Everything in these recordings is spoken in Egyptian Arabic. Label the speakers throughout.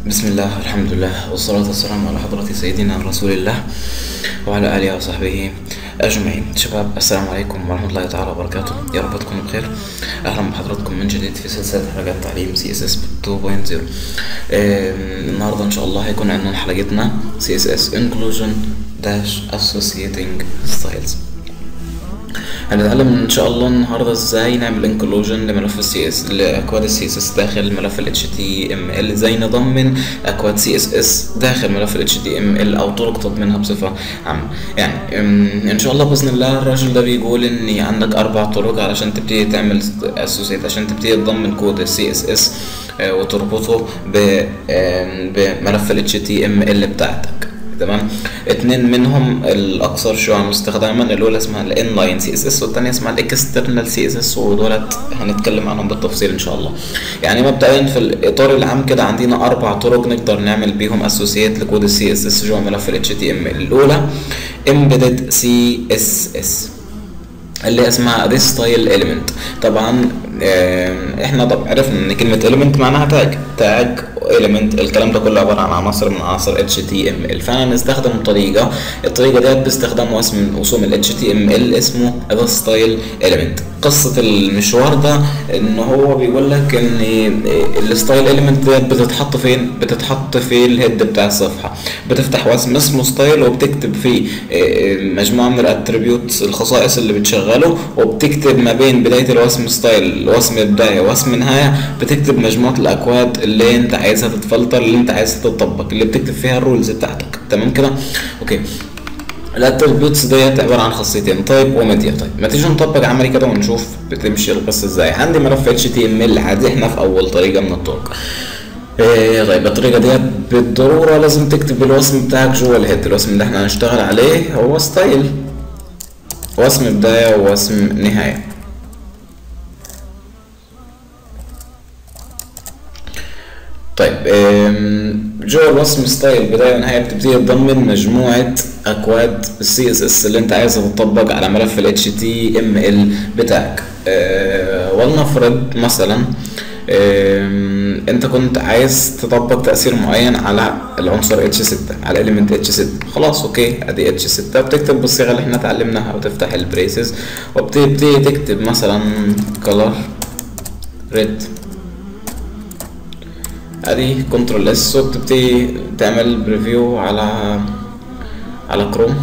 Speaker 1: بسم الله الحمد لله والصلاة والسلام على حضرة سيدنا رسول الله وعلى آله وصحبه أجمعين شباب السلام عليكم ورحمة الله تعالى وبركاته يا رب تكونوا بخير أهلا بحضراتكم من جديد في سلسلة حلقات تعليم سي اس اس 2.0 آه، النهاردة إن شاء الله هيكون عنوان حلقتنا سي اس اس inclusion dash associating styles هنتعلم ان شاء الله النهارده ازاي نعمل انكلوجن لملف السي اس لاكواد السي اس اس داخل ملف ال HTML ازاي نضمن اكواد سي اس اس داخل ملف ال HTML او طرق تضمينها بصفه عامه يعني أم، ان شاء الله باذن الله الراجل ده بيقول ان عندك اربع طرق علشان تبتدي تعمل اسوسيت عشان تبتدي تضمن كود السي اس اس وتربطه ب- آم، بملف ال HTML بتاعتك تمام اتنين منهم الاكثر شيوعا استخداما الاولى اسمها الانلاين سي اس اس والثانيه اسمها الاكسترنال سي اس اس ودولت هنتكلم عنهم بالتفصيل ان شاء الله يعني مبدئيا في الاطار العام كده عندنا اربع طرق نقدر نعمل بيهم اسوسيات لكود السي اس اس جوه ملف ال HTML الاولى embedded CSS اللي اسمها this style element طبعا آم، احنا طب عرفنا ان كلمة element معناها تاج تاج element الكلام ده كله عبارة عن عناصر من عناصر HTML فانا نستخدم طريقة الطريقة ديت باستخدام وصم من وصوم ال HTML اسمه the style element قصة المشوار ده ان هو بيقول لك ان الستايل element ديت بتتحط فين بتتحط في الهيد بتاع الصفحة بتفتح وصم اسمه ستايل وبتكتب فيه آه، مجموعة من الاتريبيوتس الخصائص اللي بتشغله وبتكتب ما بين بداية الوصم ستايل وصم بداية وصم نهاية بتكتب مجموعة الأكواد اللي أنت عايزها تتفلتر اللي أنت عايزها تطبق اللي بتكتب فيها الرولز بتاعتك تمام كده؟ أوكي الاتريبيوتس ديت عباره عن خاصيتين تايب وميديا طيب ما تيجي نطبق عملي كده ونشوف بتمشي القصه ازاي عندي ملف اتش تي ام ال عادي احنا في اول طريقه من الطرق إيه طيب الطريقه ديت بالضروره لازم تكتب الوصم بتاعك جوه الهيد الوصم اللي احنا هنشتغل عليه هو ستايل وصم بدايه ووصم نهايه طيب آم، جوه الوصم ستايل بدايه ونهايه بتبتدي تضمن مجموعه اكواد السي اس اس اللي انت عايزها تطبق على ملف ال HTML بتاعك آه، ولنفرض مثلا آم، انت كنت عايز تطبق تاثير معين على العنصر H6 على الاليمنت H6 خلاص اوكي ادي H6 بتكتب بالصيغه اللي احنا اتعلمناها وتفتح البريسز وبتبتدي تكتب مثلا color red ادي كنترول اس وبتبتدي تعمل بريفيو على على كروم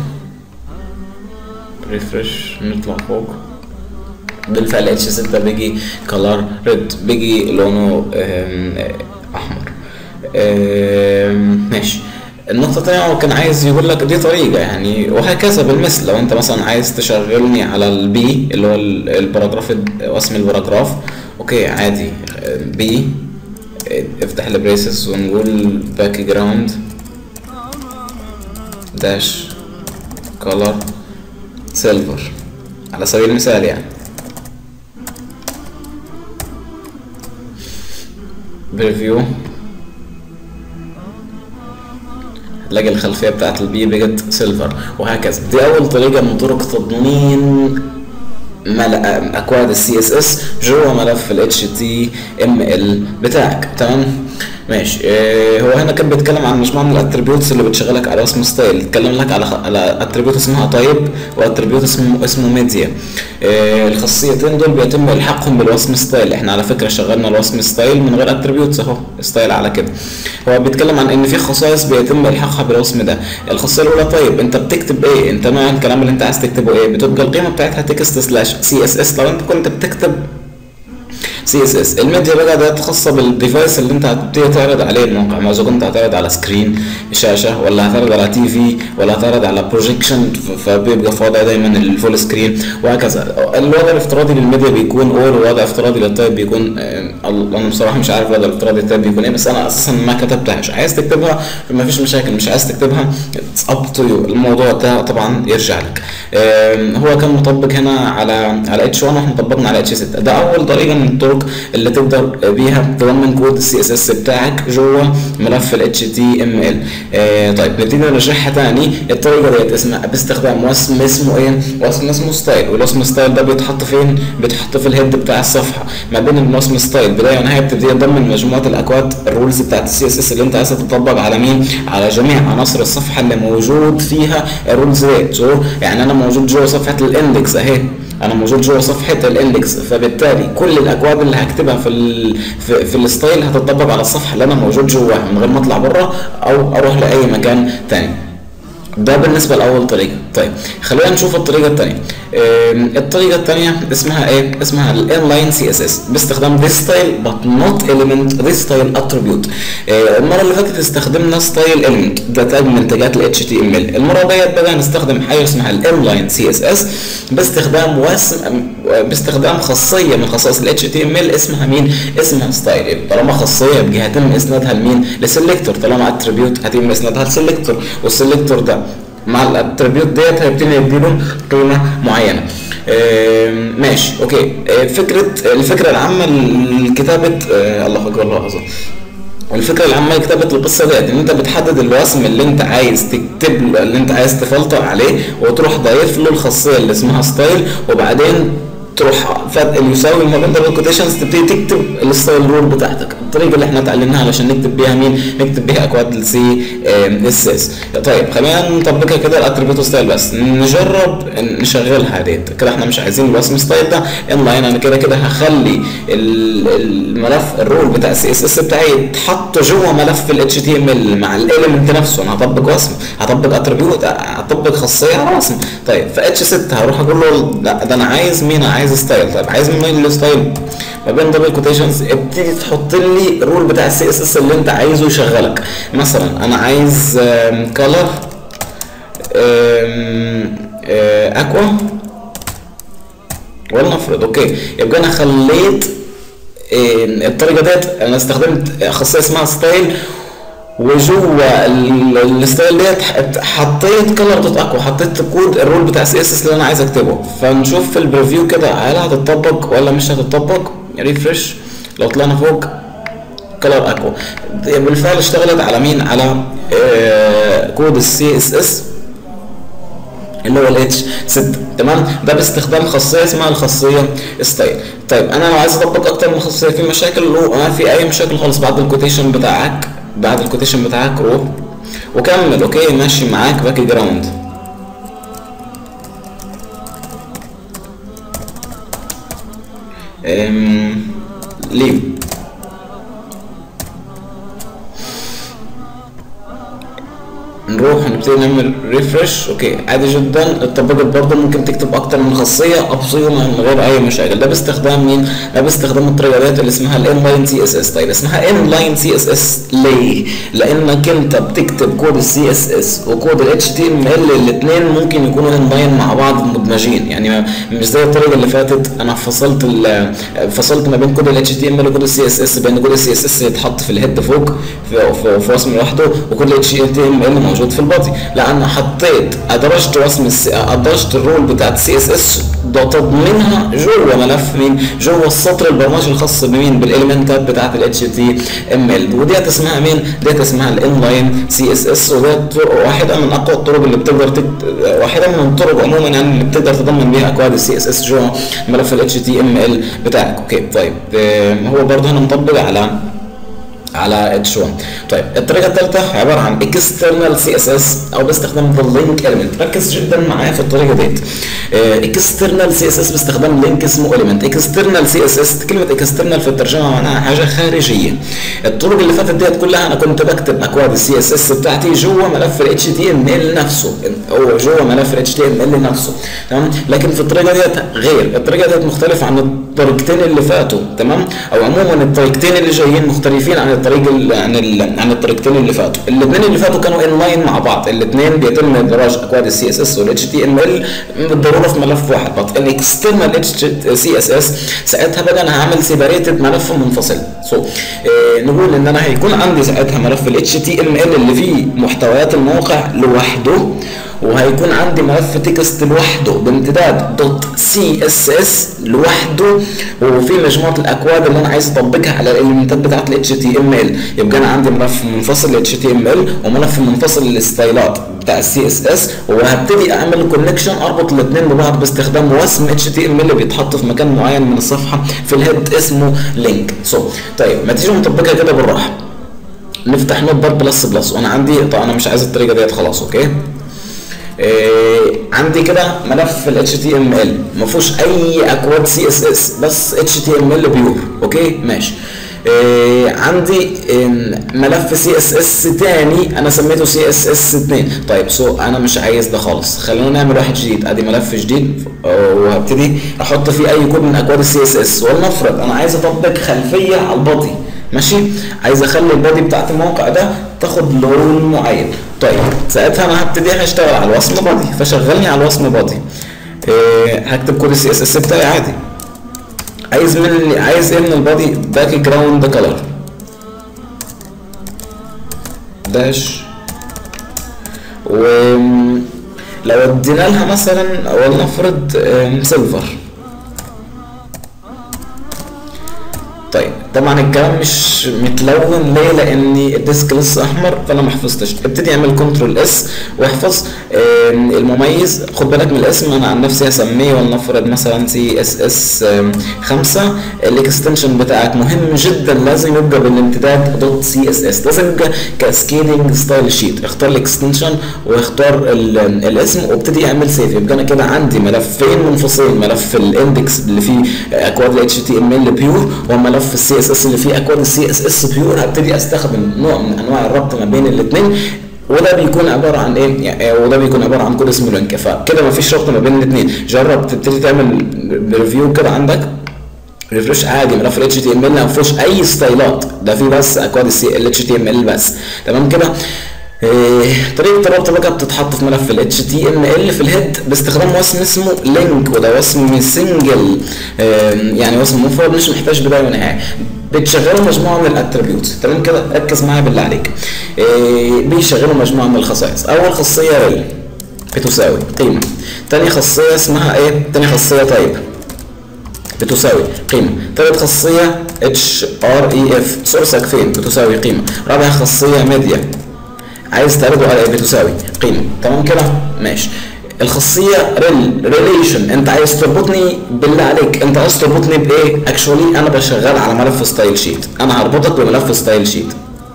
Speaker 1: ريفرش نطلع فوق بالفعل اتش 6 بيجي كلر ريد بيجي لونه آم، احمر آم، ماشي النقطة التانية هو كان عايز يقول لك دي طريقة يعني وهكذا بالمثل لو انت مثلا عايز تشغلني على البي اللي هو ال- الباراجراف واسم الباراجراف اوكي عادي بي افتح البريسز ونقول باك جراوند داش كولر سيلفر على سبيل المثال يعني بريفيو هتلاقي الخلفية بتاعت البي بقت سيلفر وهكذا دي أول طريقة من طرق تضمين ملأ اكواد السي اس اس جوه ملف ال HTML بتاعك تمام ماشي إيه هو هنا كان بيتكلم عن مجموعه من الاتريبيوتس اللي بتشغلك على اسم ستايل اتكلم لك على على اتريبيوت اسمها تايب واتريبيوت اسمه اسمه ميديا إيه الخاصيتين دول بيتم الحاقهم بالوصم ستايل احنا على فكره شغلنا الوصم ستايل من غير اتريبيوتس اهو ستايل على كده هو بيتكلم عن ان في خصائص بيتم الحاقها بالوصم ده الخاصيه الاولى طيب انت بتكتب ايه انت نوع الكلام اللي انت عايز تكتبه ايه بتبقى القيمه بتاعتها تكست سلاش سي اس اس لو انت كنت بتكتب سي اس اس الميديا بقى ده خاصه بالديفايس اللي انت هتبتدي تعرض عليه الموقع ما اذا كنت هتعرض على سكرين شاشه ولا هتعرض على تي في ولا هتعرض على بروجيكشن فبيبقى في وضع دايما الفول سكرين وهكذا الوضع الافتراضي للميديا بيكون اول ووضع الافتراضي للتايب بيكون آه، انا بصراحه مش عارف الوضع الافتراضي للتايب بيكون ايه بس انا اساسا ما كتبتهاش عايز تكتبها ما فيش مشاكل مش عايز تكتبها اب تو يو الموضوع ده طبعا يرجع لك آم، هو كان مطبق هنا على على اتش 1 واحنا طبقنا على اتش 6 ده اول طريقه من طرق الطرق اللي تقدر بيها تضمن كود السي اس اس بتاعك جوه ملف ال HTML آه طيب نبتدي نرجعها تاني الطريقه ديت اسمها باستخدام وسم اسمه ايه؟ وسم اسمه ستايل والوسم ستايل ده بيتحط فين؟ بيتحط في الهيد بتاع الصفحه ما بين الوسم ستايل بدايه ونهايه بتبتدي تضمن مجموعه الاكواد الرولز بتاعت السي اس اس اللي انت عايز تطبق على مين؟ على جميع عناصر الصفحه اللي موجود فيها الرولز ديت يعني انا موجود جوه صفحه الاندكس اهي انا موجود جوه صفحه الاندكس فبالتالي كل الاكواد اللي هكتبها في ال في, في الستايل هتطبق على الصفحه اللي انا موجود جواها من غير ما اطلع بره او اروح لاي مكان تاني ده بالنسبه لاول طريقه طيب خلينا نشوف الطريقه الثانيه الطريقه الثانيه اسمها ايه اسمها الانلاين سي اس اس باستخدام this style but not element this style attribute المره اللي فاتت استخدمنا ستايل element ده تاج من تاجات ال HTML المره ديت بقى نستخدم حاجه اسمها الانلاين سي اس اس باستخدام وسم باستخدام خاصيه من خصائص ال HTML اسمها مين اسمها ستايل طالما خاصيه يبقى هيتم اسنادها لمين لسلكتور طالما اتريبيوت هيتم اسنادها لسلكتور والسلكتور ده مع الاتريبيوت ديت هيبتدي يديله قيمه معينه ماشي اوكي فكره الفكره العامه لكتابه الله اكبر الله اعظم الفكره العامه لكتابه القصه ديت ان انت بتحدد الوسم اللي انت عايز تكتب له اللي انت عايز تفلتر عليه وتروح ضايف له الخاصيه اللي اسمها ستايل وبعدين تروح اللي يساوي ما بين دبل كوتيشنز تبتدي تكتب الستايل رول بتاعتك الطريقه اللي احنا اتعلمناها علشان نكتب بيها مين نكتب بيها اكواد السي اس اس طيب خلينا نطبقها كده الاتريبيوت ستايل بس نجرب نشغلها ديت كده احنا مش عايزين الوسم ستايل ده ان لاين انا كده كده هخلي الملف الرول بتاع السي اس اس بتاعي يتحط جوه ملف ال اتش تي ام ال مع الاليمنت نفسه انا هطبق وسم هطبق اتريبيوت هطبق خاصيه على وسم طيب في اتش 6 هروح اقول له لا ده انا عايز مين عايز ستايل طيب عايز مين الستايل ما بين دبل كوتيشنز ابتدي تحط لي الرول بتاع السي اس اس اللي انت عايزه يشغلك مثلا انا عايز كلر اكوا ولنفرض اوكي يبقى انا خليت الطريقه ديت انا استخدمت خاصيه اسمها ستايل وجوه الستايل ديت حطيت كلر دوت اكوا حطيت كود الرول بتاع السي اس اس اللي انا عايز اكتبه فنشوف في البريفيو كده هل هتطبق ولا مش هتطبق ريفرش لو طلعنا فوق كلر اكوا بالفعل اشتغلت على مين على آه كود السي اس اس اللي هو الاتش 6 تمام ده باستخدام خاصيه اسمها الخاصيه ستايل طيب انا لو عايز اطبق اكتر من خاصيه في مشاكل ما في اي مشاكل خالص بعد الكوتيشن بتاعك بعد الكوتيشن بتاعك روح وكمل اوكي ماشي معاك باك جراوند ليه نروح نبتدي نعمل ريفرش اوكي عادي جدا اتطبقت برضه ممكن تكتب اكتر من خاصيه ابصيهم من غير اي مشاكل ده باستخدام مين؟ ده باستخدام الطريقه ديت اللي اسمها الانلاين سي اس اس طيب اسمها انلاين سي اس اس ليه؟ لانك انت بتكتب كود السي اس اس وكود الاتش تي ام ال الاثنين ممكن يكونوا انلاين مع بعض مدمجين يعني مش زي الطريقه اللي فاتت انا فصلت فصلت ما بين كود الاتش تي ام ال وكود السي اس اس بان كود السي اس اس يتحط في الهيد فوق في, في, في وسم لوحده وكود الاتش تي ام ال موجود موجود في البادي لا انا حطيت ادرجت وسم السي... ادرجت الرول بتاعت سي اس اس تضمنها جوه ملف مين جوه السطر البرمجي الخاص بمين بالاليمنتات بتاعت الاتش تي ام ال وديت اسمها مين ديت اسمها الانلاين سي اس اس وديت واحده من اقوى الطرق اللي بتقدر تكت... واحده من الطرق عموما يعني اللي بتقدر تضمن بيها اكواد السي اس اس جوه ملف الاتش تي ام ال بتاعك اوكي طيب هو برضه هنا مطبق على على اتش 1 طيب الطريقه الثالثه عباره عن اكسترنال سي اس اس او باستخدام ذا لينك element ركز جدا معايا في الطريقه ديت اكسترنال سي اس اس باستخدام لينك اسمه element اكسترنال سي اس اس كلمه اكسترنال في الترجمه معناها حاجه خارجيه الطرق اللي فاتت ديت كلها انا كنت بكتب اكواد السي اس اس بتاعتي جوه ملف الاتش تي ام ال نفسه او جوه ملف الاتش تي ام ال نفسه تمام لكن في الطريقه ديت غير الطريقه ديت مختلفه عن الطريقتين اللي فاتوا تمام او عموما الطريقتين اللي جايين مختلفين عن الطريق عن عن الطريقتين اللي فاتوا الاثنين اللي فاتوا كانوا ان لاين مع بعض الاثنين بيتم ادراج اكواد السي اس اس والاتش تي ام ال بالضروره في ملف واحد بس الاكسترنال اتش سي اس اس ساعتها بقى انا هعمل سيبريتد ملف منفصل سو so, إيه نقول ان انا هيكون عندي ساعتها ملف الاتش تي ام ال اللي فيه محتويات الموقع لوحده وهيكون عندي ملف تكست لوحده بامتداد دوت سي اس اس لوحده وفي مجموعه الاكواد اللي انا عايز اطبقها على الاليمنتات بتاعت ال HTML يبقى انا عندي ملف منفصل لل HTML وملف منفصل للستايلات بتاع السي اس اس وهبتدي اعمل كونكشن اربط الاثنين ببعض باستخدام وسم اتش تي ام اللي بيتحط في مكان معين من الصفحه في الهيد اسمه لينك سو so, طيب ما تيجي نطبقها كده بالراحه نفتح نوت بار بلس بلس وانا عندي طبعا انا مش عايز الطريقه ديت خلاص اوكي إيه عندي كده ملف ال HTML ما فيهوش اي اكواد CSS بس HTML بيور اوكي ماشي إيه عندي إيه ملف سي اس اس تاني انا سميته سي اس اس 2 طيب سو انا مش عايز ده خالص خلينا نعمل واحد جديد ادي ملف جديد وهبتدي احط فيه اي كود من اكواد السي اس اس ولنفرض انا عايز اطبق خلفيه على البادي ماشي عايز اخلي البادي بتاعت الموقع ده تاخد لون معين طيب ساعتها انا هبتدي اشتغل على الوصم بادي فشغلني على الوصم بادي إيه هكتب كود السي اس اس بتاعي عادي عايز من عايز ايه من البادي باك جراوند كلر داش و لو ادينا لها مثلا ولنفرض سيلفر طيب طبعا الكلام مش متلون ليه لان الديسك لسه احمر فانا ما حفظتش ابتدي اعمل كنترول اس واحفظ المميز خد بالك من الاسم انا عن نفسي هسميه ولنفرض مثلا سي اس اس 5 الاكستنشن بتاعك مهم جدا لازم يبقى بالامتداد دوت سي اس اس لازم يبقى كاسكيدنج ستايل شيت اختار الاكستنشن واختار الاسم وابتدي اعمل سيف يبقى انا كده عندي ملفين منفصلين ملف الاندكس اللي فيه اكواد ال اتش تي ام ال بيور وملف ملف السي اس اس اللي فيه اكواد السي اس اس بيور هبتدي استخدم نوع من انواع الربط ما بين الاثنين وده بيكون عباره عن ايه يعني وده بيكون عباره عن كود اسمه لينك فكده مفيش ربط ما بين الاثنين جرب تبتدي تعمل ريفيو كده عندك ريفرش عادي ملف ال اتش تي ام ال ما فيهوش اي ستايلات ده فيه بس اكواد السي ال اتش تي ام ال بس تمام كده إيه طريقة الربط بقى بتتحط في ملف ال HTML في الهيد باستخدام وسم اسمه لينك وده وسم سنجل إيه يعني وسم مفرد مش محتاج بداية ونهاية بتشغلوا مجموعة من الاتريبيوتس تمام كده ركز معايا بالله عليك إيه بيشغلوا مجموعة من الخصائص أول خاصية ريل بتساوي قيمة تاني خاصية اسمها ايه؟ تاني خاصية طيب بتساوي قيمة تالت خاصية اتش ار اي اف سورسك فين بتساوي قيمة رابع خاصية ميديا عايز تعرضه على ايه بتساوي قيمه تمام كده ماشي الخاصيه ريل ريليشن انت عايز تربطني بالله عليك انت عايز تربطني بايه اكشولي انا بشغال على ملف ستايل شيت انا هربطك بملف ستايل شيت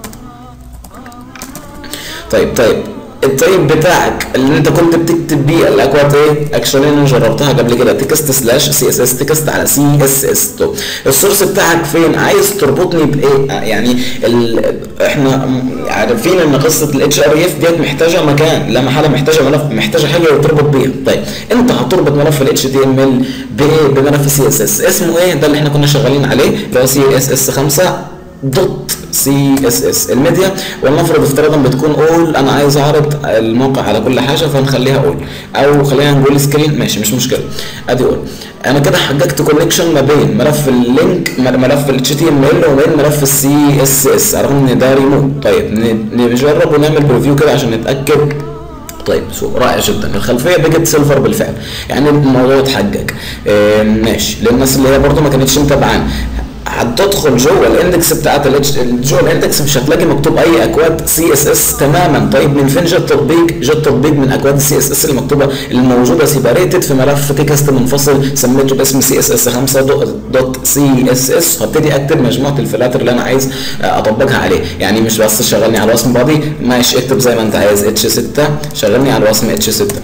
Speaker 1: طيب طيب الطيب بتاعك اللي انت كنت بتكتب بيه الاكواد ايه اكشولي انا جربتها قبل كده تكست سلاش سي اس اس تكست على سي اس اس طب السورس بتاعك فين عايز تربطني بايه يعني ال... احنا عارفين ان قصه الاتش ار اف ديت محتاجه مكان لا محاله محتاجه ملف محتاجه حاجه تربط بيها طيب انت هتربط ملف الاتش تي ام ال بايه بملف سي اس اس اسمه ايه ده اللي احنا كنا شغالين عليه اللي هو سي اس اس 5 دوت سي اس اس الميديا ولنفرض افتراضا بتكون اول انا عايز اعرض الموقع على كل حاجه فنخليها اول او خلينا نقول سكرين ماشي مش مشكله ادي اول انا كده حققت كونكشن ما بين ملف اللينك ملف ال اتش تي ام ال وبين ملف السي اس اس رغم ان ده ريموت طيب نجرب ونعمل بريفيو كده عشان نتاكد طيب سو رائع جدا الخلفيه بقت سيلفر بالفعل يعني الموضوع اتحقق اه ماشي للناس اللي هي برضو ما كانتش متابعانا هتدخل جوه الاندكس بتاعت جوه الاندكس مش هتلاقي مكتوب اي اكواد سي اس اس تماما طيب من فين جه التطبيق؟ جه التطبيق من اكواد السي اس اس اللي مكتوبه اللي موجوده سيباريتد في ملف تكست منفصل سميته باسم سي اس اس 5 دوت سي اس اس هبتدي اكتب مجموعه الفلاتر اللي انا عايز اطبقها عليه يعني مش بس شغلني على الوصم بادي ماشي اكتب زي ما انت عايز اتش 6 شغلني على الوصم اتش 6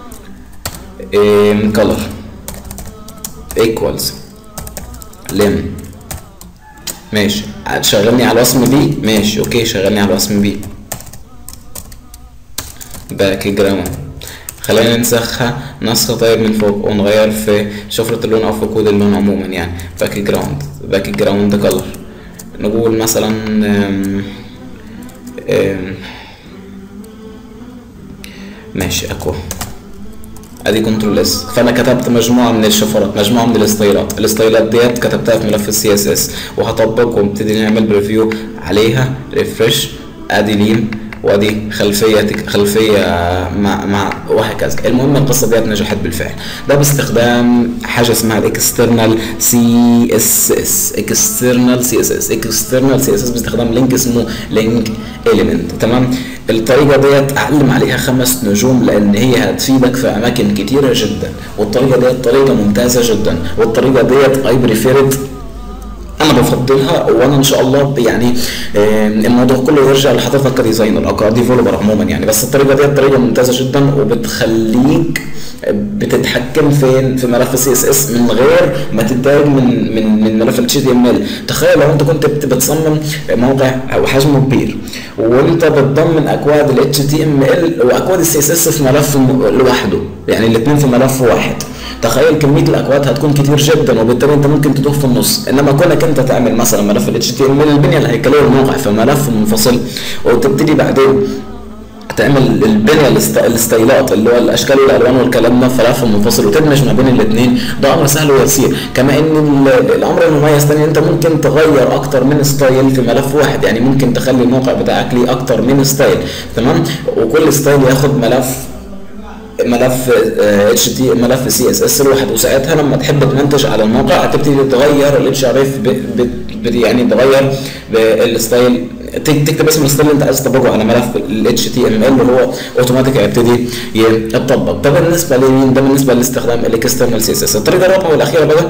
Speaker 1: كلر ايكوالز لم ماشي شغلني على الوصم بي ماشي اوكي شغلني على الوصم بي باك جراوند خلينا ننسخها نسخة طيب من فوق ونغير في شفرة اللون او في كود اللون عموما يعني باك جراوند باك جراوند كلر نقول مثلا أم أم ماشي اكوا ادي كنترول اس فانا كتبت مجموعه من الشفرات مجموعه من الاستايلات الاستايلات ديت كتبتها في ملف السي اس اس وهطبق وابتدي نعمل بريفيو عليها ريفرش ادي لين وادي خلفيه خلفيه مع مع وهكذا المهم القصه ديت نجحت بالفعل ده باستخدام حاجه اسمها الاكسترنال سي اس اس اكسترنال سي اس اس اكسترنال سي اس اس باستخدام لينك اسمه لينك اليمنت تمام الطريقه ديت اعلم عليها خمس نجوم لان هي هتفيدك في اماكن كتيره جدا والطريقه ديت طريقه ممتازه جدا والطريقه ديت اي بريفيرد انا بفضلها وانا ان شاء الله يعني الموضوع كله يرجع لحضرتك كديزاينر او كديفلوبر عموما يعني بس الطريقه دي طريقه ممتازه جدا وبتخليك بتتحكم فين في ملف السي اس اس من غير ما تتضايق من من من ملف الاتش تي ام ال تخيل لو انت كنت بتصمم موقع او حجمه كبير وانت بتضمن اكواد الاتش تي ام ال واكواد السي اس اس في ملف لوحده يعني الاثنين في ملف واحد تخيل كميه الاكواد هتكون كتير جدا وبالتالي انت ممكن تدوخ في النص انما كونك انت تعمل مثلا ملف ال HTML البنيه الهيكليه للموقع في ملف منفصل وتبتدي بعدين تعمل البنيه الستايلات اللي هو الاشكال والالوان والكلام ده في ملف منفصل وتدمج ما بين الاثنين ده امر سهل ويسير كما ان الامر المميز تاني انت ممكن تغير اكتر من ستايل في ملف واحد يعني ممكن تخلي الموقع بتاعك ليه اكتر من ستايل تمام وكل ستايل ياخد ملف ملف اتش تي ملف سي اس اس لوحده وساعتها لما تحب تمنتج على الموقع هتبتدي تغير الاتش ار اف يعني تغير بالستايل تكتب اسم الستايل اللي انت عايز تطبقه على ملف الاتش تي ام ال وهو اوتوماتيك هيبتدي يتطبق ده بالنسبه لمين ده بالنسبه لاستخدام الاكسترنال سي اس اس الطريقه الرابعه والاخيره بقى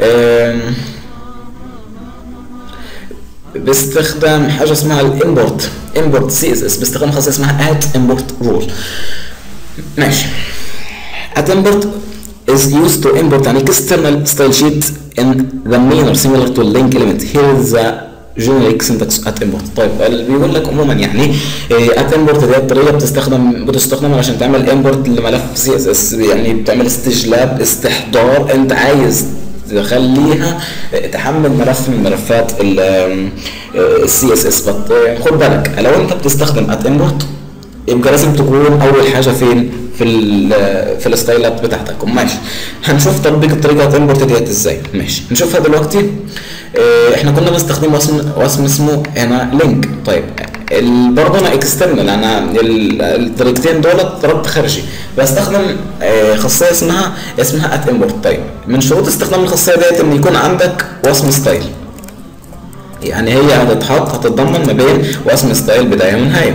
Speaker 1: باستخدام حاجه اسمها الامبورت امبورت سي اس اس باستخدام خاصيه اسمها ات امبورت رول ماشي at import is used to import an external style sheet in the manner similar to link element here is the generic syntax at import طيب بيقول لك عموما يعني at import دي الطريقه بتستخدم بتستخدم عشان تعمل import لملف سي اس اس يعني بتعمل استجلاب استحضار انت عايز تخليها تحمل ملف من ملفات السي اس اس خد بالك لو انت بتستخدم at import يبقى لازم تكون اول حاجه فين في ال في الستايلات بتاعتك ماشي هنشوف تطبيق الطريقه امبورت ديت ازاي ماشي نشوفها دلوقتي اه احنا كنا بنستخدم وسم وسم اسمه هنا لينك طيب برضه انا اكسترنال انا الطريقتين دولت ربط خارجي بستخدم اه خاصيه اسمها اسمها ات امبورت طيب من شروط استخدام الخاصيه ديت ان يكون عندك وسم ستايل يعني هي هتتحط هتتضمن ما بين وسم ستايل بدايه ونهايه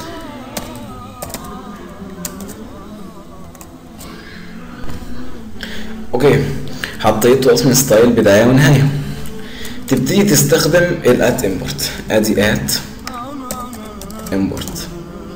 Speaker 1: اوكي حطيت وسم ستايل بدايه ونهايه تبتدي تستخدم الات امبورت ادي ات امبورت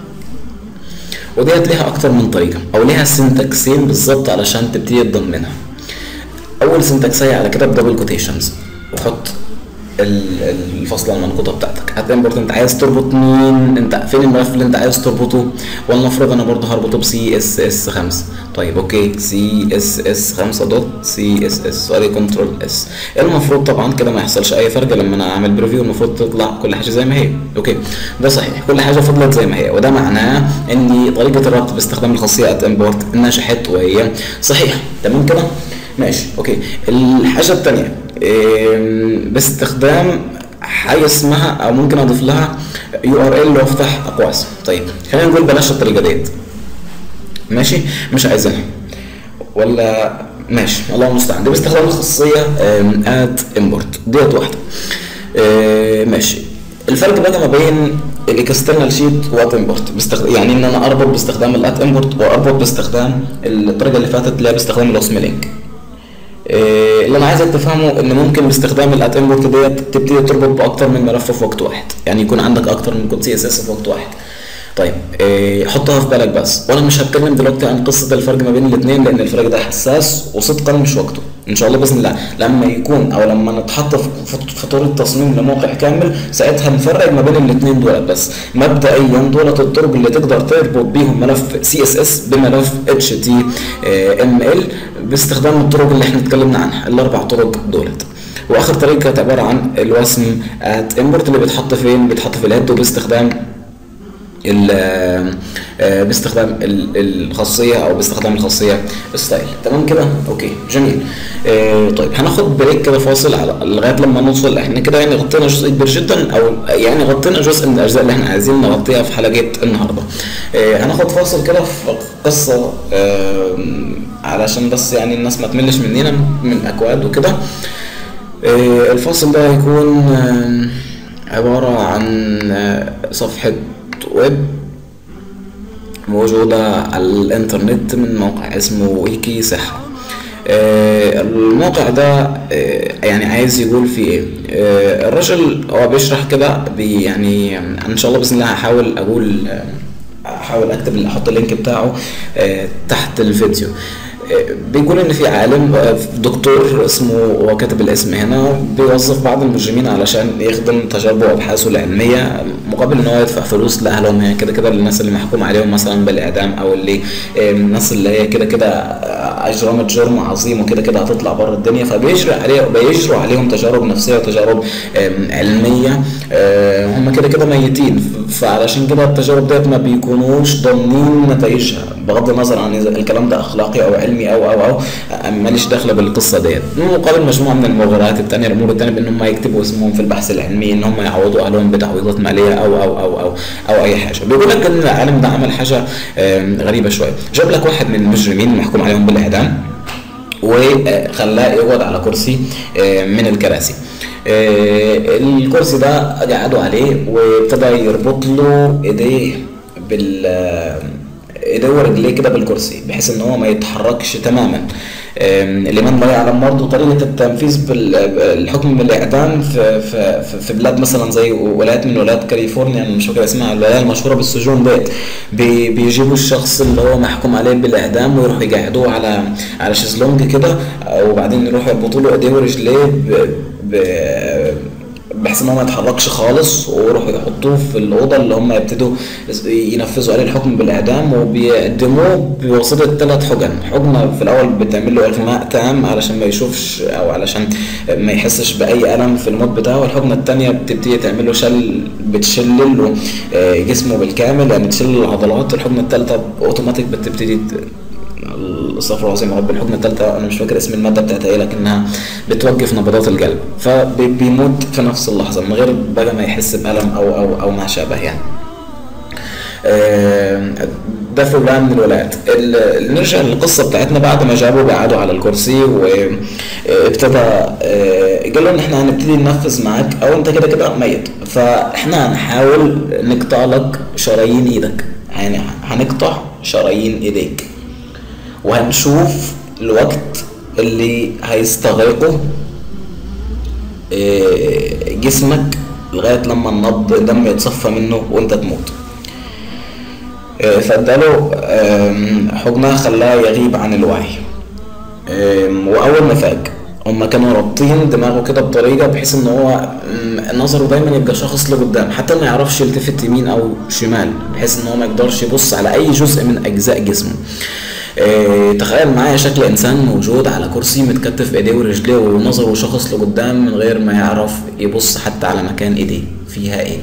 Speaker 1: وديت ليها اكتر من طريقه او ليها سنتكسين بالظبط علشان تبتدي تضمنها اول سنتكسيه على كده بدبل كوتيشنز وحط الفصله المنقوطه بتاعتك هات امبورت انت عايز تربط مين انت فين الملف اللي انت عايز تربطه ولنفرض انا برضه هربطه بسي اس اس 5 طيب اوكي سي اس اس 5 دوت سي اس اس وادي كنترول اس المفروض طبعا كده ما يحصلش اي فرق لما انا اعمل بريفيو المفروض تطلع كل حاجه زي ما هي اوكي ده صحيح كل حاجه فضلت زي ما هي وده معناه ان طريقه الربط باستخدام الخاصيه ات امبورت نجحت وهي صحيحه تمام كده ماشي اوكي الحاجه الثانيه باستخدام حاجه اسمها او ممكن اضيف لها يو ار ال وافتح اقواس طيب خلينا نقول بلاش الطريقه ديت ماشي مش عايزينها ولا ماشي الله المستعان دي باستخدام الخاصيه اد امبورت ديت واحده ماشي الفرق بقى ما بين الاكسترنال شيت وات امبورت بستخدم يعني ان انا اربط باستخدام الات امبورت واربط باستخدام الطريقه اللي فاتت اللي هي باستخدام الوسم لينك اللي انا عايزك تفهمه ان ممكن باستخدام الات امبورت ديت تبتدي تربط باكتر من ملف في وقت واحد يعني يكون عندك اكتر من كود سي اس اس في وقت واحد طيب إيه حطها في بالك بس وانا مش هتكلم دلوقتي عن قصه الفرق ما بين الاثنين لان الفرق ده حساس وصدقا مش وقته ان شاء الله باذن الله لما يكون او لما نتحط في طور التصميم لموقع كامل ساعتها نفرق ما بين الاثنين دول بس مبدئيا دولت الطرق اللي تقدر تربط بيهم ملف سي اس اس بملف اتش تي ام ال باستخدام الطرق اللي احنا اتكلمنا عنها الاربع طرق دولت واخر طريقه كانت عباره عن الوسم ات امبورت اللي بيتحط فين بيتحط في الهيد وباستخدام ال- آه، باستخدام ال- الخاصيه او باستخدام الخاصيه ستايل تمام كده اوكي جميل آه، طيب هناخد بريك كده فاصل على لغايه لما نوصل احنا كده يعني غطينا جزء كبير جدا او يعني غطينا جزء من الاجزاء اللي احنا عايزين نغطيها في حلقه النهارده آه، هناخد فاصل كده في قصه آه، علشان بس يعني الناس ما تملش مننا من اكواد وكده آه، الفاصل ده هيكون آه، عبارة عن آه، صفحة ويب موجودة على الإنترنت من موقع اسمه ويكي صحة آه، الموقع ده آه، يعني عايز يقول فيه ايه آه، الرجل هو بيشرح كده بي يعني ان شاء الله باذن الله هحاول اقول آه، احاول اكتب احط اللينك بتاعه آه، تحت الفيديو آه، بيقول ان في عالم آه، دكتور اسمه هو كاتب الاسم هنا بيوظف بعض المجرمين علشان يخدم تجاربه وابحاثه العلميه مقابل ان هو يدفع فلوس لاهلهم هي كده كده للناس اللي محكوم عليهم مثلا بالاعدام او اللي آه، الناس اللي هي كده كده آه، اجرمت جرم عظيم وكده كده هتطلع بره الدنيا فبيجري عليه بيجروا عليهم تجارب نفسيه وتجارب آم، علميه آه، هم كده كده ميتين ف- فعلشان كده التجارب ديت ما بيكونوش ضامنين نتائجها بغض النظر عن اذا الكلام ده اخلاقي او علمي او او او آه، ماليش دخله بالقصه ديت مقابل مجموعه من المغريات التانيه الامور التانيه بان هم يكتبوا اسمهم في البحث العلمي ان هم يعوضوا اهلهم بتعويضات ماليه او او او او او اي حاجه بيقول لك ان العالم ده عمل حاجه آم، غريبه شويه جاب لك واحد من المجرمين المحكوم عليهم بالاعدام وخلاه يقعد على كرسي آه، من الكراسي آه، الكرسي ده قعدوا عليه وابتدى يربط له ايديه بال ايديه ورجليه كده بالكرسي بحيث ان هو ما يتحركش تماما آم، لمن لا يعلم برضه طريقه التنفيذ بالحكم بالاعدام في في في- في بلاد مثلا زي ولايات من ولايات كاليفورنيا انا مش فاكر اسمها الولايه المشهوره بالسجون ديت بي- بيجيبوا الشخص اللي هو محكوم عليه بالاعدام ويروحوا يقعدوه على على شезлونج كده وبعدين يروحوا يربطوا له ايديه ورجليه ب- ب- بحيث ان هو ما يتحركش خالص ويروحوا يحطوه في الاوضه اللي هم يبتدوا ينفذوا عليه الحكم بالاعدام وبيقدموه بواسطه ثلاث حجن حجنه في الاول بتعمل له اغماء تام علشان ما يشوفش او علشان ما يحسش باي الم في الموت بتاعه والحجنه الثانيه بتبتدي تعمل له شل بتشل له آه، جسمه بالكامل يعني تشل العضلات الحجنه الثالثه اوتوماتيك بتبتدي ت- استغفر الله العظيم يا رب الحكمه الثالثه انا مش فاكر اسم الماده بتاعتها ايه لكنها بتوقف نبضات القلب فبيموت في نفس اللحظه من غير بقى ما يحس بالم او او او ما شابه يعني آه، ده في ولايه من الولايات ال- نرجع للقصه بتاعتنا بعد ما جابوا قعدوا على الكرسي وابتدى قال له ان احنا هنبتدي ننفذ معاك او انت كده كده ميت فاحنا هنحاول نقطع لك شرايين ايدك يعني هنقطع شرايين ايديك وهنشوف الوقت اللي هيستغرقه آه، جسمك لغايه لما النبض الدم يتصفى منه وانت تموت آه، فاداله آم، حجنه خلاه يغيب عن الوعي آم، واول ما فاق هما كانوا رابطين دماغه كده بطريقه بحيث ان هو مم، نظره دايما يبقى شخص لقدام حتى ما يعرفش يلتفت يمين او شمال بحيث ان هو ما يقدرش يبص على اي جزء من اجزاء جسمه آه، تخيل معايا شكل انسان موجود على كرسي متكتف بايديه ورجليه ونظره شخص لقدام من غير ما يعرف يبص حتى على مكان ايديه فيها ايه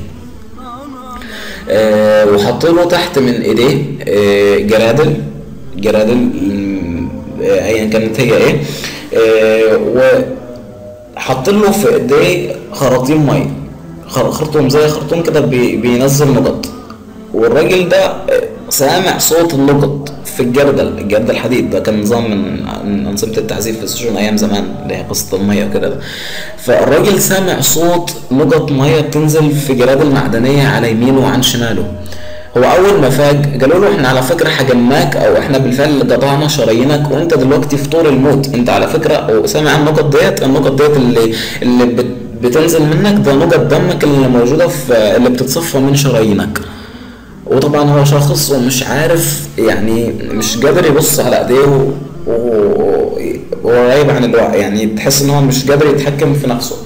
Speaker 1: آه، وحط له تحت من ايديه آه، جرادل جرادل مم، آه، ايا كانت هي ايه آه، وحط له في ايديه خراطيم ميه خر- خرطوم زي خرطوم كده بي- بينزل نقط والراجل ده آه، سامع صوت النقط في الجردل الجردل الحديد ده كان نظام من من انظمه التعذيب في السجون ايام زمان اللي هي قصه الميه وكده ده. فالراجل سامع صوت نقط ميه بتنزل في جرادل معدنيه على يمينه وعن شماله هو اول ما فاق قالوا له احنا على فكره حجمناك او احنا بالفعل قطعنا شرايينك وانت دلوقتي في طور الموت انت على فكره وسامع النقط ديت النقط ديت اللي اللي بت بتنزل منك ده نقط دمك اللي موجوده في اللي بتتصفى من شرايينك وطبعا هو شخص ومش عارف يعني مش قادر يبص على ايديه و- و- وهو غايب عن الوعي يعني تحس ان هو مش قادر يتحكم في نفسه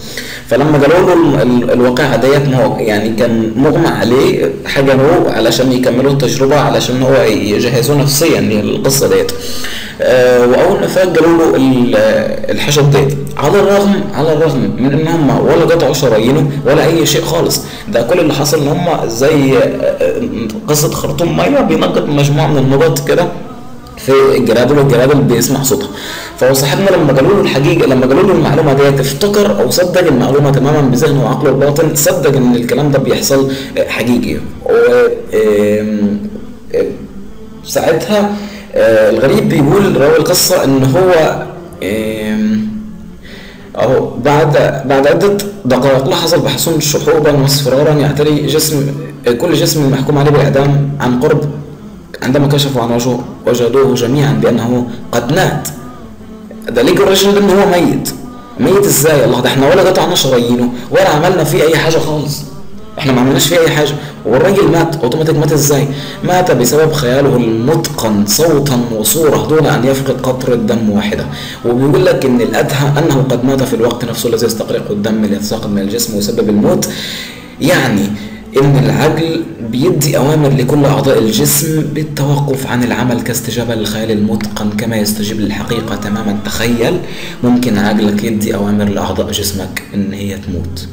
Speaker 1: فلما قالوا له ال- ال- الواقعه ديت ما هو يعني كان مغمى عليه حجنوه علشان يكملوا التجربه علشان هو يجهزوه نفسيا للقصه ديت آه، واول ما فاق قالوا له ال- الحشد ديت على الرغم على الرغم من ان هم ولا قطعوا شرايينه ولا اي شيء خالص ده كل اللي حصل ان هم زي آه، آه، قصه خرطوم ميه بينقط مجموعه من النقط كده في الجرادل والجرادل بيسمع صوتها فهو صاحبنا لما قالوا له الحقيقه لما قالوا له المعلومه ديت افتكر او صدق المعلومه تماما بذهنه وعقله الباطن صدق ان الكلام ده بيحصل آه، حقيقي و آم، آم، ساعتها آه، الغريب بيقول راوي القصه ان هو آم، اهو بعد بعد عدة دقائق لحظ الباحثون شحوبا واصفرارا يعتري جسم كل جسم المحكوم عليه بالإعدام عن قرب عندما كشفوا عن وجهه وجدوه جميعا بأنه قد مات ده لقوا الرجل ان هو ميت ميت ازاي الله ده احنا ولا قطعنا شرايينه ولا عملنا فيه اي حاجه خالص احنا ما عملناش فيه اي حاجه والراجل مات اوتوماتيك مات ازاي مات بسبب خياله المتقن صوتا وصوره دون ان يفقد قطره دم واحده وبيقول لك ان الادهى انه قد مات في الوقت نفسه الذي يستغرق الدم ليتساقط من الجسم ويسبب الموت يعني ان العقل بيدي اوامر لكل اعضاء الجسم بالتوقف عن العمل كاستجابه للخيال المتقن كما يستجيب للحقيقه تماما تخيل ممكن عقلك يدي اوامر لاعضاء جسمك ان هي تموت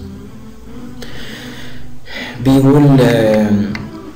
Speaker 1: بيقول آم،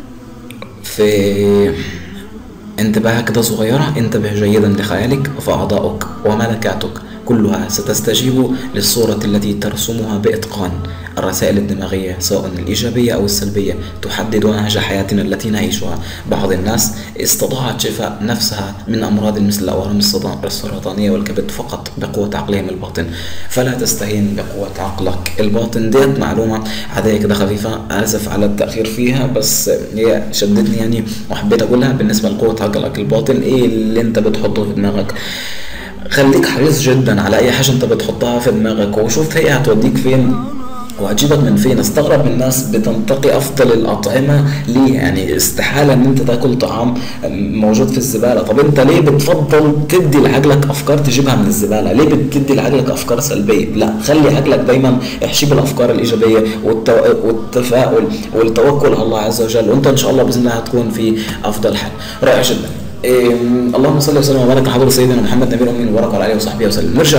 Speaker 1: في انتباهك ده صغيرة انتبه جيدا لخيالك فأعضاؤك وملكاتك كلها ستستجيب للصورة التي ترسمها بإتقان الرسائل الدماغية سواء الإيجابية أو السلبية تحدد نهج حياتنا التي نعيشها بعض الناس استطاعت شفاء نفسها من أمراض مثل الأورام الصدا- السرطانية والكبد فقط بقوة عقلهم الباطن فلا تستهين بقوة عقلك الباطن ديت معلومة عادية كده خفيفة آسف على التأخير فيها بس هي شدتني يعني وحبيت أقولها بالنسبة لقوة عقلك الباطن إيه اللي أنت بتحطه في دماغك خليك حريص جدا على اي حاجه انت بتحطها في دماغك وشوف هي هتوديك فين وهتجيبك من فين استغرب من الناس بتنتقي افضل الاطعمه ليه يعني استحاله ان انت تاكل طعام موجود في الزباله طب انت ليه بتفضل تدي لعقلك افكار تجيبها من الزباله ليه بتدي لعقلك افكار سلبيه لا خلي عقلك دايما يحشي بالافكار الايجابيه والتو... والتفاؤل والتوكل على الله عز وجل وانت ان شاء الله باذن الله هتكون في افضل حال رائع جدا إيه، اللهم صل وسلم وبارك على حضره سيدنا محمد نبي الامي وبارك على اله وصحبه وسلم نرجع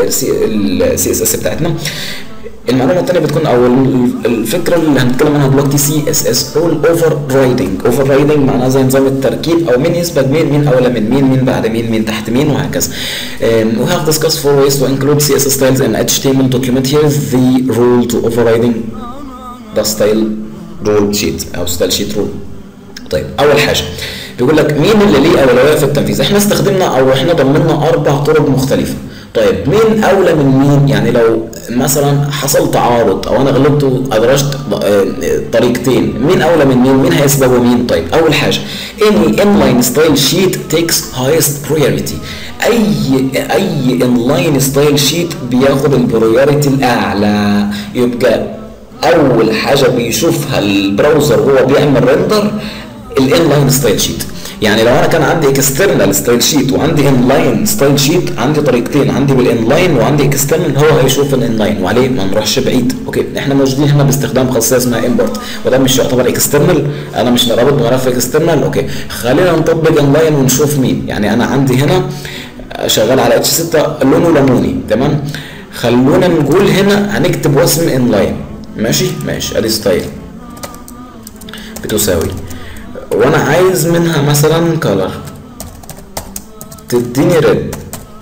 Speaker 1: للسي اس اس بتاعتنا المعلومه الثانيه بتكون او ال- الفكره اللي هنتكلم عنها دلوقتي سي اس اس رول اوفر رايدنج اوفر رايدنج معناها زي نظام التركيب او مين يسبق مين مين اولى من مين مين بعد مين مين تحت مين وهكذا um, we have discussed four ways to include CSS styles in HTML document here is the rule to overriding the style rule sheet او style sheet rule طيب اول حاجه بيقول لك مين اللي ليه اولويه في التنفيذ احنا استخدمنا او احنا ضمننا اربع طرق مختلفه طيب مين اولى من مين يعني لو مثلا حصل تعارض او انا غلطت وادرجت آه، طريقتين مين اولى من مين مين هيسبقوا مين طيب اول حاجه any inline style sheet takes highest priority اي اي inline style sheet بياخد البريوريتي الاعلى يبقى اول حاجه بيشوفها البراوزر وهو بيعمل ريندر الانلاين ستايل شيت يعني لو انا كان عندي اكسترنال ستايل شيت وعندي انلاين ستايل شيت عندي طريقتين عندي بالانلاين وعندي اكسترنال هو هيشوف الانلاين وعليه ما نروحش بعيد اوكي احنا موجودين هنا باستخدام خاصيه اسمها امبورت وده مش يعتبر اكسترنال انا مش مرابط بملف اكسترنال اوكي خلينا نطبق انلاين ونشوف مين يعني انا عندي هنا شغال على اتش 6 لونه ليموني تمام خلونا نقول هنا هنكتب واسم انلاين ماشي ماشي ادي ستايل بتساوي وانا عايز منها مثلا كلر تديني ريد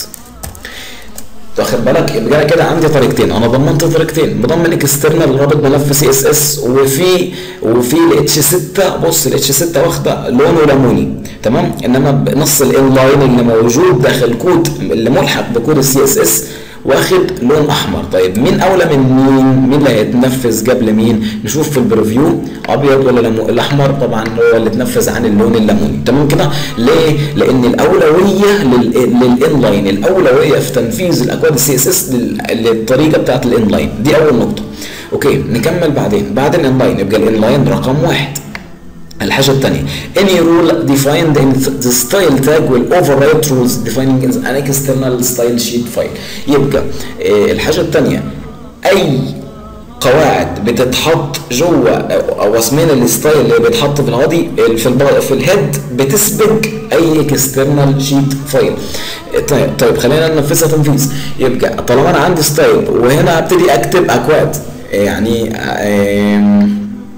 Speaker 1: واخد بالك يبقى انا كده عندي طريقتين انا ضمنت طريقتين بضمن اكسترنال رابط ملف سي اس اس وفي وفي الاتش 6 بص الاتش 6 واخده لونه ليموني تمام انما بنص الانلاين اللي موجود داخل كود اللي ملحق بكود السي اس اس واخد لون احمر طيب مين اولى من مين مين اللي هيتنفذ قبل مين نشوف في البريفيو ابيض ولا ليمون الاحمر طبعا هو اللي اتنفذ عن اللون الليموني تمام كده ليه لان الاولويه لل- للانلاين الاولويه في تنفيذ الاكواد السي اس اس للطريقه بتاعت الانلاين دي اول نقطه اوكي نكمل بعدين بعد الانلاين يبقى الانلاين رقم واحد الحاجة الثانية any rule defined in the style tag will override rules defining an external style sheet file يبقى آه، الحاجة الثانية أي قواعد بتتحط جوه وسمين الستايل اللي بيتحط في الهادي في الب... في الهيد بتسبق اي اكسترنال شيت فايل طيب طيب خلينا ننفذها تنفيذ يبقى طالما انا عندي ستايل وهنا هبتدي اكتب اكواد يعني آم...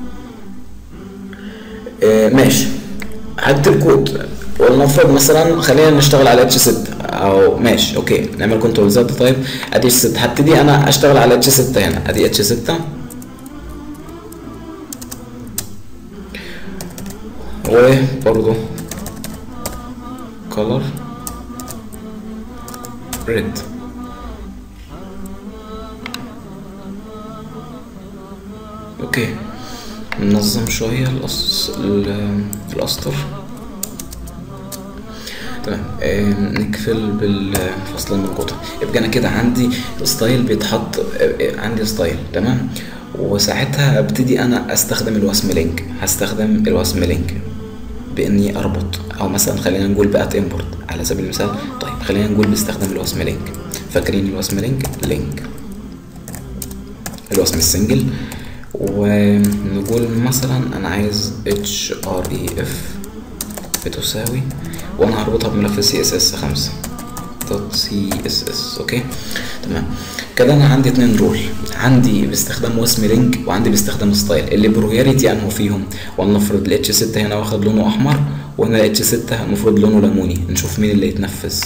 Speaker 1: آم... ماشي هكتب كود ولنفرض مثلا خلينا نشتغل على اتش 6 او ماشي اوكي نعمل كنترول زد طيب ادي اتش 6 هبتدي انا اشتغل على اتش 6 هنا ادي اتش 6 وبرضه color red اوكي ننظم شوية الأس... الأسطر تمام آه نقفل بالفصل المنقوطة يبقى أنا كده عندي ستايل بيتحط آه عندي ستايل تمام وساعتها ابتدي أنا أستخدم الوسم لينك هستخدم الوسم لينك بإني أربط أو مثلا خلينا نقول بقت إمبورت على سبيل المثال طيب خلينا نقول بستخدم الوسم لينك فاكرين الوسم لينك لينك الوسم السنجل ونقول مثلا انا عايز اتش ار اي اف بتساوي وانا هربطها بملف سي اس اس 5 دوت سي اس اس اوكي تمام كده انا عندي اتنين رول عندي باستخدام وسم لينك وعندي باستخدام ستايل اللي بروياليتي انه فيهم ولنفرض الاتش 6 هنا واخد لونه احمر وهنا الاتش 6 المفروض لونه ليموني نشوف مين اللي يتنفذ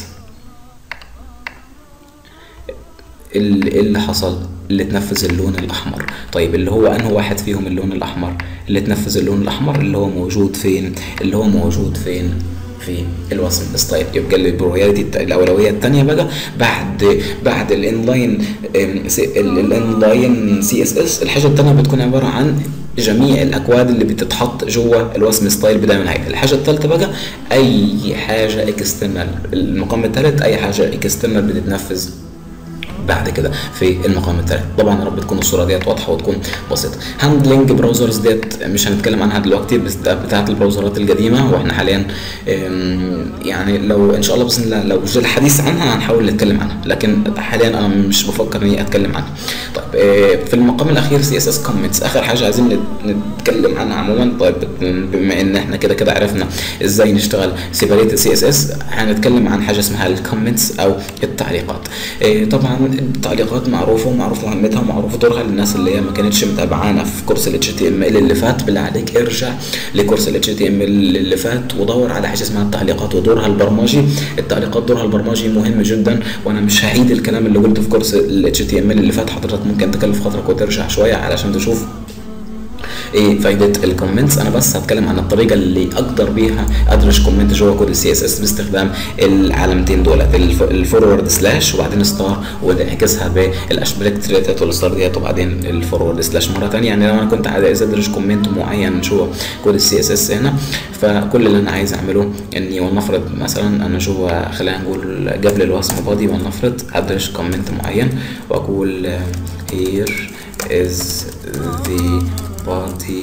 Speaker 1: اللي, اللي حصل اللي تنفذ اللون الاحمر طيب اللي هو انه واحد فيهم اللون الاحمر اللي تنفذ اللون الاحمر اللي هو موجود فين اللي هو موجود فين في الوسم ستايل يبقى البروياليتي الاولويه الثانيه بقى بعد بعد الانلاين الانلاين سي اس اس الحاجه الثانيه بتكون عباره عن جميع الاكواد اللي بتتحط جوه الوسم ستايل بدايه من نهايه الحاجه الثالثه بقى اي حاجه اكسترنال المقام الثالث اي حاجه اكسترنال بتتنفذ بعد كده في المقام الثالث طبعا يا رب تكون الصوره ديت واضحه وتكون بسيطه هاندلنج براوزرز ديت مش هنتكلم عنها دلوقتي بس بتاعه البراوزرات القديمه واحنا حاليا يعني لو ان شاء الله باذن الله لو جه الحديث عنها هنحاول نتكلم عنها لكن حاليا انا مش بفكر اني اتكلم عنها طيب في المقام الاخير سي اس اس كومنتس اخر حاجه عايزين نتكلم عنها عموما طيب بما ان احنا كده كده عرفنا ازاي نشتغل سيبريت سي اس اس هنتكلم عن حاجه اسمها الكومنتس او التعليقات طبعا التعليقات معروفه ومعروف مهمتها ومعروف دورها للناس اللي هي ما كانتش متابعانا في كورس ال HTML اللي فات بالله عليك ارجع لكورس ال HTML اللي فات ودور على حاجه اسمها التعليقات ودورها البرمجي التعليقات دورها البرمجي مهم جدا وانا مش هعيد الكلام اللي قلته في كورس ال HTML اللي فات حضرتك ممكن تكلف خاطرك وترجع شويه علشان تشوف ايه فايده الكومنتس انا بس هتكلم عن الطريقه اللي اقدر بيها ادرج كومنت جوه كود السي اس اس باستخدام العلامتين دولت الفورورد سلاش وبعدين ستار ونعكسها بالاشبريكت ديت والستار ديت وبعدين الفورورد سلاش مره ثانيه يعني لو انا كنت عايز ادرج كومنت معين جوه كود السي اس اس هنا فكل اللي انا عايز اعمله اني ولنفرض مثلا انا جوه خلينا نقول قبل الوصم بادي ولنفرض ادرج كومنت معين واقول here is the body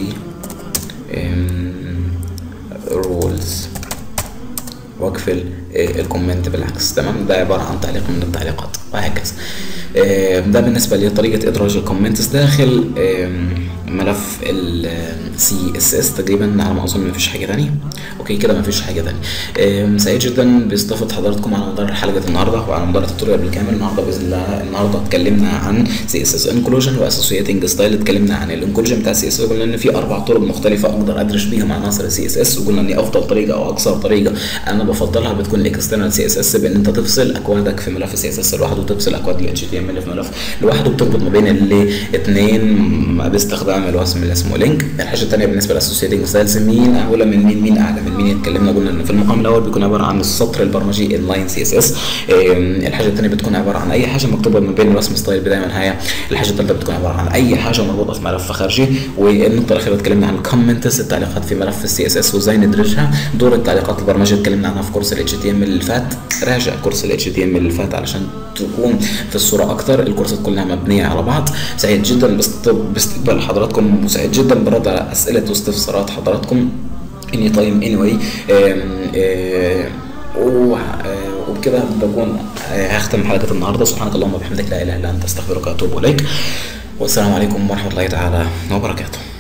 Speaker 1: um, rules واقفل الكومنت بالعكس تمام ده عباره عن تعليق من التعليقات وهكذا ده بالنسبه لطريقه ادراج الكومنتس داخل ملف السي اس اس تقريبا على ما اظن مفيش حاجه ثانيه اوكي كده مفيش حاجه ثانيه سعيد جدا باستضافه حضراتكم على مدار حلقه النهارده وعلى مدار التوتوريال بالكامل النهارده باذن الله النهارده اتكلمنا عن سي اس اس انكلوجن واسوسييتنج ستايل اتكلمنا عن الانكلوجن بتاع السي اس اس قلنا ان في اربع طرق مختلفه اقدر ادرج بيها عناصر السي اس اس وقلنا ان افضل طريقه او اكثر طريقه انا بفضلها بتكون الاكسترنال سي اس اس بان انت تفصل اكوادك في ملف السي اس اس لوحده وتفصل اكواد ال اتش تي ام ال في ملف لوحده بتربط ما بين الاثنين باستخدام الوسم اللي اسمه لينك الحاجه الثانيه بالنسبه للاسوسييتنج ستايلز مين اولى من مين مين اعلى من مين اتكلمنا قلنا ان في المقام الاول بيكون عباره عن السطر البرمجي اللاين سي اس اس الحاجه الثانيه بتكون عباره عن اي حاجه مكتوبه ما بين الوسم ستايل بدايه ونهايه الحاجه الثالثه بتكون عباره عن اي حاجه مربوطه في ملف خارجي والنقطه الاخيره اتكلمنا عن الكومنتس التعليقات في ملف السي اس اس وازاي ندرجها دور التعليقات البرمجيه اتكلمنا عنها في كورس ال اتش تي ام اللي فات راجع كورس ال اتش تي ام اللي فات علشان تكون في الصوره اكتر الكورسات كلها مبنيه على بعض سعيد جدا باستقبال حضراتكم وسعيد جدا برد على اسئله واستفسارات حضراتكم اني تايم اني واي وبكده بكون هختم حلقه النهارده سبحانك اللهم وبحمدك لا اله الا انت استغفرك واتوب اليك والسلام عليكم ورحمة الله تعالى وبركاته